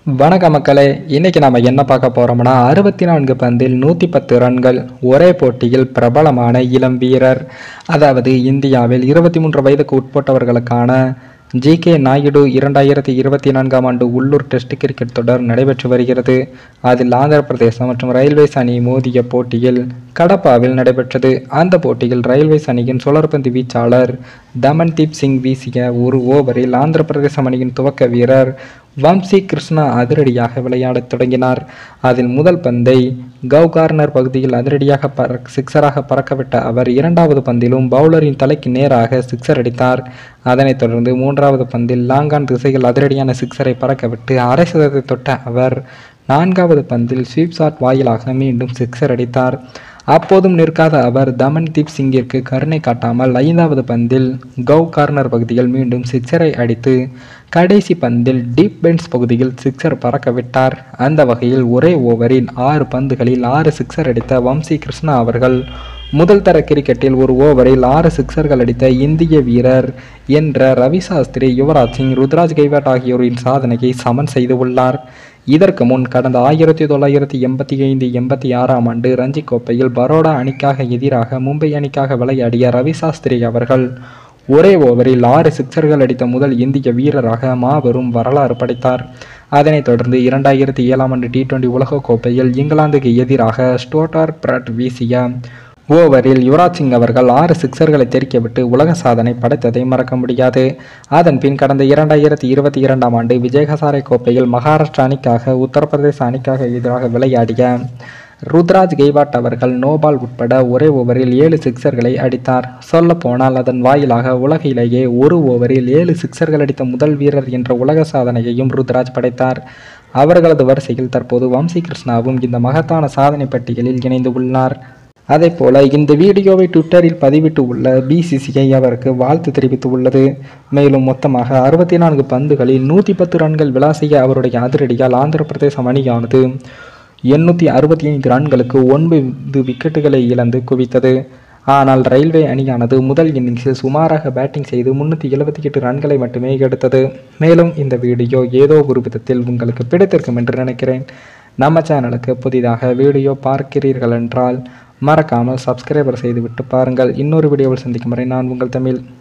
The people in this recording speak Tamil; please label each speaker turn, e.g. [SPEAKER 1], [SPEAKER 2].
[SPEAKER 1] வணக்க மக்களே இன்னைக்கு நாம என்ன பார்க்க போறோம்னா அறுபத்தி நான்கு பந்தில் நூற்றி பத்து ரன்கள் ஒரே போட்டியில் பிரபலமான இளம் வீரர் அதாவது இந்தியாவில் இருபத்தி மூன்று வயதுக்கு உட்பட்டவர்களுக்கான ஜி கே நாயுடு இரண்டாயிரத்தி இருபத்தி நான்காம் ஆண்டு உள்ளூர் டெஸ்ட் கிரிக்கெட் தொடர் நடைபெற்று வருகிறது அதில் ஆந்திர பிரதேசம் மற்றும் ரயில்வேஸ் அணி மோதிய போட்டியில் கடப்பாவில் நடைபெற்றது அந்த போட்டியில் ரயில்வேஸ் அணியின் சுழற்பந்து வீச்சாளர் தமன்தீப் சிங் வீசிய ஒரு ஓவரில் ஆந்திர பிரதேசம் அணியின் துவக்க வீரர் வம்சி கிருஷ்ணா அதிரடியாக விளையாடத் தொடங்கினார் அதில் முதல் பந்தை கவ் கார்னர் பகுதியில் அதிரடியாக பறக் சிக்ஸராக பறக்கவிட்ட அவர் இரண்டாவது பந்திலும் பவுலரின் தலைக்கு நேராக சிக்ஸர் அடித்தார் அதனைத் தொடர்ந்து மூன்றாவது பந்தில் லாங்கான் திசையில் அதிரடியான சிக்ஸரை பறக்கவிட்டு அரை சதத்தை தொட்ட அவர் நான்காவது பந்தில் ஸ்வீப் ஷாட் வாயிலாக மீண்டும் சிக்ஸர் அடித்தார் அப்போதும் நிற்காத அவர் தமன்தீப் சிங்கிற்கு கருணை காட்டாமல் ஐந்தாவது பந்தில் கவ் கார்னர் பகுதியில் மீண்டும் சிக்ஸரை அடித்து கடைசி பந்தில் டீப் பென்ஸ் பகுதியில் சிக்ஸர் பறக்க விட்டார் அந்த வகையில் ஒரே ஓவரில் ஆறு பந்துகளில் ஆறு சிக்ஸர் அடித்த வம்சி கிருஷ்ணா அவர்கள் முதல் தர கிரிக்கெட்டில் ஒரு ஓவரில் ஆறு சிக்ஸர்கள் அடித்த இந்திய வீரர் என்ற ரவி சாஸ்திரி யுவராஜ் சிங் ருத்ராஜ் கைவாட் ஆகியோரின் சாதனையை சமன் செய்து உள்ளார் இதற்கு முன் கடந்த ஆயிரத்தி தொள்ளாயிரத்தி எண்பத்தி ஐந்து எண்பத்தி ஆறாம் ஆண்டு ரஞ்சி கோப்பையில் பரோடா அணிக்காக எதிராக மும்பை அணிக்காக விளையாடிய ரவி சாஸ்திரி அவர்கள் ஒரே ஓவரில் ஆறு சிக்ஸர்கள் அடித்த முதல் இந்திய வீரராக மாபெரும் வரலாறு படைத்தார் அதனைத் தொடர்ந்து இரண்டாயிரத்தி ஏழாம் ஆண்டு டி டுவெண்டி உலகக்கோப்பையில் இங்கிலாந்துக்கு எதிராக ஸ்டோட்டார் பிரட் வீசிய ஓவரில் யுவராஜ் சிங் அவர்கள் ஆறு சிக்ஸர்களை தெரிக்கவிட்டு உலக சாதனை படைத்ததை மறக்க முடியாது அதன் பின் கடந்த இரண்டாயிரத்தி இருபத்தி இரண்டாம் ஆண்டு விஜய் ஹசாரே கோப்பையில் மகாராஷ்டிரா அணிக்காக உத்தரப்பிரதேச அணிக்காக எதிராக விளையாடிய ருத்ராஜ் கெய்வாட் அவர்கள் நோபால் உட்பட ஒரே ஓவரில் ஏழு சிக்ஸர்களை அடித்தார் சொல்ல போனால் அதன் வாயிலாக உலகிலேயே ஒரு ஓவரில் ஏழு சிக்ஸர்கள் அடித்த முதல் வீரர் என்ற உலக சாதனையையும் ருத்ராஜ் படைத்தார் அவர்களது வரிசையில் தற்போது வம்சி கிருஷ்ணாவும் இந்த மகத்தான சாதனை பட்டியலில் இணைந்து உள்ளார் அதே போல இந்த வீடியோவை ட்விட்டரில் பதிவிட்டு உள்ள பிசிசிஐ அவருக்கு வாழ்த்து தெரிவித்து உள்ளது மேலும் மொத்தமாக அறுபத்தி நான்கு பந்துகளில் நூற்றி பத்து ரன்கள் விளாசிய அவருடைய அதிரடியால் ஆந்திர பிரதேசம் அணியானது எண்ணூற்றி அறுபத்தி ஐந்து ரன்களுக்கு ஒன்பது விக்கெட்டுகளை இழந்து குவித்தது ஆனால் ரயில்வே அணியானது முதல் இன்னிங்ஸில் சுமாராக பேட்டிங் செய்து முன்னூற்றி எழுபத்தி எட்டு ரன்களை மட்டுமே எடுத்தது மேலும் இந்த வீடியோ ஏதோ ஒரு விதத்தில் உங்களுக்கு பிடித்திருக்கும் என்று நினைக்கிறேன் நம்ம சேனலுக்கு புதிதாக வீடியோ பார்க்கிறீர்கள் என்றால் மறக்காமல் சப்ஸ்கிரைபர் செய்துவிட்டு பாருங்கள் இன்னொரு வீடியோவில் சந்திக்கும் வரை நான் உங்கள் தமிழ்